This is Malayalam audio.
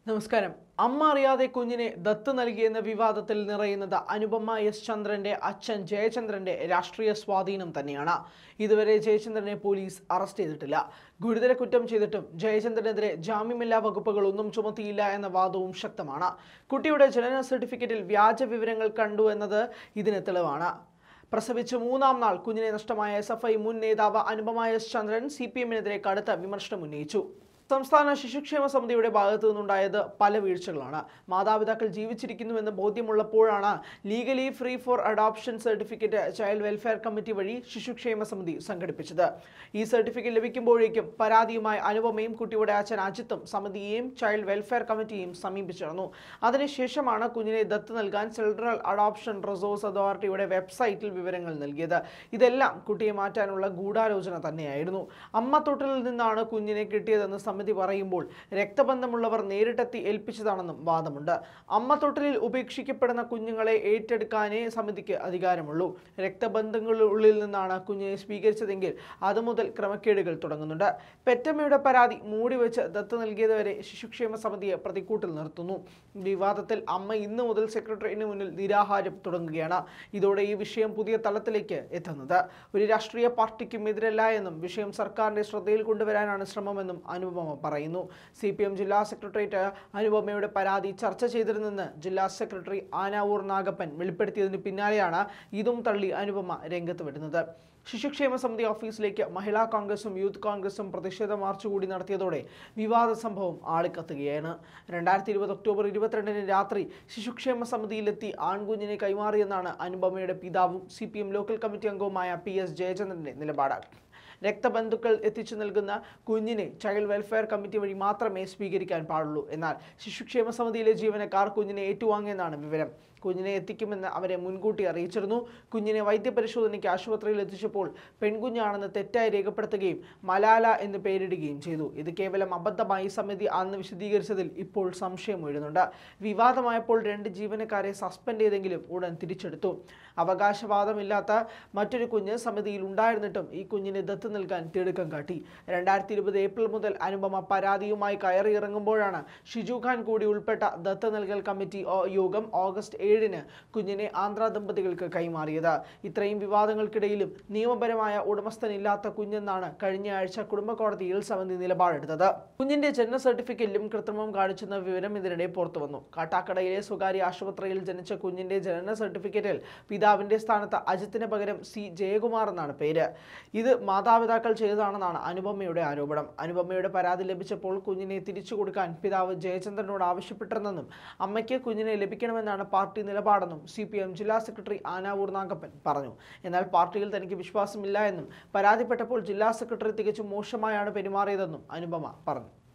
നമസ്കാരം അമ്മ അറിയാതെ കുഞ്ഞിനെ ദത്ത് നൽകിയെന്ന വിവാദത്തിൽ നിറയുന്നത് അനുപമ എസ് ചന്ദ്രന്റെ അച്ഛൻ ജയചന്ദ്രന്റെ രാഷ്ട്രീയ സ്വാധീനം തന്നെയാണ് ഇതുവരെ ജയചന്ദ്രനെ പോലീസ് അറസ്റ്റ് ചെയ്തിട്ടില്ല ഗുരുതര കുറ്റം ചെയ്തിട്ടും ജയചന്ദ്രനെതിരെ ജാമ്യമില്ലാ വകുപ്പുകളൊന്നും ചുമത്തിയില്ല എന്ന വാദവും ശക്തമാണ് കുട്ടിയുടെ ജനന സർട്ടിഫിക്കറ്റിൽ വ്യാജ വിവരങ്ങൾ കണ്ടു എന്നത് ഇതിന് തെളിവാണ് പ്രസവിച്ച് മൂന്നാം നാൾ കുഞ്ഞിനെ നഷ്ടമായ എസ് എഫ് ഐ മുൻ നേതാവ് Anupama S Chandran C P എമ്മിനെതിരെ കടുത്ത വിമർശനം ഉന്നയിച്ചു സംസ്ഥാന ശിശുക്ഷേമ സമിതിയുടെ ഭാഗത്തു നിന്നുണ്ടായത് പല വീഴ്ചകളാണ് മാതാപിതാക്കൾ ജീവിച്ചിരിക്കുന്നുവെന്ന് ബോധ്യമുള്ളപ്പോഴാണ് legally free for adoption certificate child welfare committee വഴി ശിശുക്ഷേമ സമിതി സംഘടിപ്പിച്ചത് ഈ സർട്ടിഫിക്കറ്റ് ലഭിക്കുമ്പോഴേക്കും പരാതിയുമായി അനുപമയും കുട്ടിയുടെ അച്ഛൻ അജിത്തും സമിതിയെയും ചൈൽഡ് വെൽഫെയർ കമ്മിറ്റിയെയും സമീപിച്ചിരുന്നു അതിനുശേഷമാണ് കുഞ്ഞിനെ ദത്ത് നൽകാൻ സെൻട്രൽ അഡോപ്ഷൻ റിസോഴ്സ് അതോറിറ്റിയുടെ വെബ്സൈറ്റിൽ വിവരങ്ങൾ നൽകിയത് ഇതെല്ലാം കുട്ടിയെ മാറ്റാനുള്ള ഗൂഢാലോചന തന്നെയായിരുന്നു അമ്മ തൊട്ടിലിൽ നിന്നാണ് കുഞ്ഞിനെ കിട്ടിയതെന്ന് സമിതി പറയുമ്പോൾ രക്തബന്ധമുള്ളവർ നേരിട്ടെത്തി ഏൽപ്പിച്ചതാണെന്നും വാദമുണ്ട് അമ്മ തൊട്ടിലിൽ ഉപേക്ഷിക്കപ്പെടുന്ന കുഞ്ഞുങ്ങളെ ഏറ്റെടുക്കാനേ സമിതിക്ക് അധികാരമുള്ളൂ രക്തബന്ധങ്ങളുള്ളിൽ നിന്നാണ് കുഞ്ഞിനെ സ്വീകരിച്ചതെങ്കിൽ അതുമുതൽ ക്രമക്കേടുകൾ തുടങ്ങുന്നുണ്ട് പെറ്റമ്മയുടെ പരാതി മൂടിവെച്ച് ദത്ത് നൽകിയതുവരെ ശിശുക്ഷേമ സമിതിയെ പ്രതിക്കൂട്ടിൽ നിർത്തുന്നു വിവാദത്തിൽ അമ്മ ഇന്നു മുതൽ സെക്രട്ടറിന് മുന്നിൽ നിരാഹാരം തുടങ്ങുകയാണ് ഇതോടെ ഈ വിഷയം പുതിയ തലത്തിലേക്ക് എത്തുന്നത് ഒരു രാഷ്ട്രീയ പാർട്ടിക്കും എതിരല്ല എന്നും വിഷയം സർക്കാരിന്റെ ശ്രദ്ധയിൽ കൊണ്ടുവരാനാണ് ശ്രമമെന്നും അനുപമ പറയുന്നു സി പി എം ജില്ലാ സെക്രട്ടേറിയറ്റ് അനുപമയുടെ പരാതി ചർച്ച ചെയ്തിരുന്നെന്ന് ജില്ലാ സെക്രട്ടറി ആനാവൂർ നാഗപ്പൻ വെളിപ്പെടുത്തിയതിന് പിന്നാലെയാണ് ഇതും തള്ളി അനുപമ രംഗത്ത് വരുന്നത് ശിശുക്ഷേമ സമിതി ഓഫീസിലേക്ക് മഹിളാ കോൺഗ്രസും യൂത്ത് കോൺഗ്രസും പ്രതിഷേധ മാർച്ച് കൂടി നടത്തിയതോടെ വിവാദ സംഭവം ആളിക്കത്തുകയാണ് രണ്ടായിരത്തി ഇരുപത് ഒക്ടോബർ ഇരുപത്തിരണ്ടിന് രാത്രി ശിശുക്ഷേമ സമിതിയിലെത്തി ആൺകുഞ്ഞിനെ കൈമാറിയെന്നാണ് അനുപമയുടെ പിതാവും സി ലോക്കൽ കമ്മിറ്റി അംഗവുമായ പി എസ് ജയചന്ദ്രന്റെ നിലപാട് രക്തബന്ധുക്കൾ എത്തിച്ചു നൽകുന്ന കുഞ്ഞിനെ ചൈൽഡ് വെൽഫെയർ കമ്മിറ്റി വഴി മാത്രമേ സ്വീകരിക്കാൻ പാടുള്ളൂ എന്നാൽ ശിശുക്ഷേമ സമിതിയിലെ ജീവനക്കാർ കുഞ്ഞിനെ ഏറ്റുവാങ്ങിയെന്നാണ് വിവരം കുഞ്ഞിനെ എത്തിക്കുമെന്ന് അവരെ മുൻകൂട്ടി അറിയിച്ചിരുന്നു കുഞ്ഞിനെ വൈദ്യപരിശോധനയ്ക്ക് ആശുപത്രിയിൽ എത്തിച്ചപ്പോൾ പെൺകുഞ്ഞാണെന്ന് തെറ്റായി രേഖപ്പെടുത്തുകയും മലാല എന്ന് പേരിടുകയും ചെയ്തു ഇത് കേവലം അബദ്ധമായി സമിതി അന്ന് വിശദീകരിച്ചതിൽ ഇപ്പോൾ സംശയം ഉയരുന്നുണ്ട് വിവാദമായപ്പോൾ രണ്ട് ജീവനക്കാരെ സസ്പെൻഡ് ചെയ്തെങ്കിലും ഉടൻ തിരിച്ചെടുത്തു അവകാശവാദമില്ലാത്ത മറ്റൊരു കുഞ്ഞ് സമിതിയിൽ ഉണ്ടായിരുന്നിട്ടും ഈ കുഞ്ഞിനെ ദത്ത് നൽകാൻ തിടുക്കം കാട്ടി രണ്ടായിരത്തി ഇരുപത് ഏപ്രിൽ മുതൽ അനുപമ പരാതിയുമായി കയറിയിറങ്ങുമ്പോഴാണ് ഷിജു ഖാൻ കൂടി ഉൾപ്പെട്ട ദത്ത് നൽകൽ കമ്മിറ്റി ഓ- യോഗം ഓഗസ്റ്റ് ഏഴിന് കുഞ്ഞിനെ ആന്ധ്ര ദമ്പതികൾക്ക് കൈമാറിയത് ഇത്രയും വിവാദങ്ങൾക്കിടയിലും നിയമപരമായ ഉടമസ്ഥനില്ലാത്ത കുഞ്ഞെന്നാണ് കഴിഞ്ഞ ആഴ്ച കുടുംബ കോടതിയിൽ സമിതി നിലപാടെടുത്തത് കുഞ്ഞിന്റെ ജനന സർട്ടിഫിക്കറ്റിലും കൃത്രിമം കാണിച്ചെന്ന വിവരം ഇതിനിടെ പുറത്തുവന്നു കാട്ടാക്കടയിലെ സ്വകാര്യ ആശുപത്രിയിൽ ജനിച്ച കുഞ്ഞിന്റെ ജനന സർട്ടിഫിക്കറ്റിൽ പിതാവിന്റെ സ്ഥാനത്ത് അജിത്തിന് പകരം സി ജയകുമാർ എന്നാണ് പേര് ഇത് മാതാപിതാക്കൾ ചെയ്തതാണെന്നാണ് അനുപമയുടെ ആരോപണം അനുപമയുടെ പരാതി ലഭിച്ചപ്പോൾ കുഞ്ഞിനെ തിരിച്ചു കൊടുക്കാൻ പിതാവ് ജയചന്ദ്രനോട് ആവശ്യപ്പെട്ടിരുന്നെന്നും അമ്മയ്ക്ക് കുഞ്ഞിനെ ലഭിക്കണമെന്നാണ് പാർട്ടി നിലപാടെന്നും സി പി എം ജില്ലാ സെക്രട്ടറി ആനാവൂർ നാഗപ്പൻ പറഞ്ഞു എന്നാൽ പാർട്ടിയിൽ തനിക്ക് വിശ്വാസമില്ല എന്നും പരാതിപ്പെട്ടപ്പോൾ ജില്ലാ സെക്രട്ടറി തികച്ചും മോശമായാണ് പെരുമാറിയതെന്നും അനുപമ പറഞ്ഞു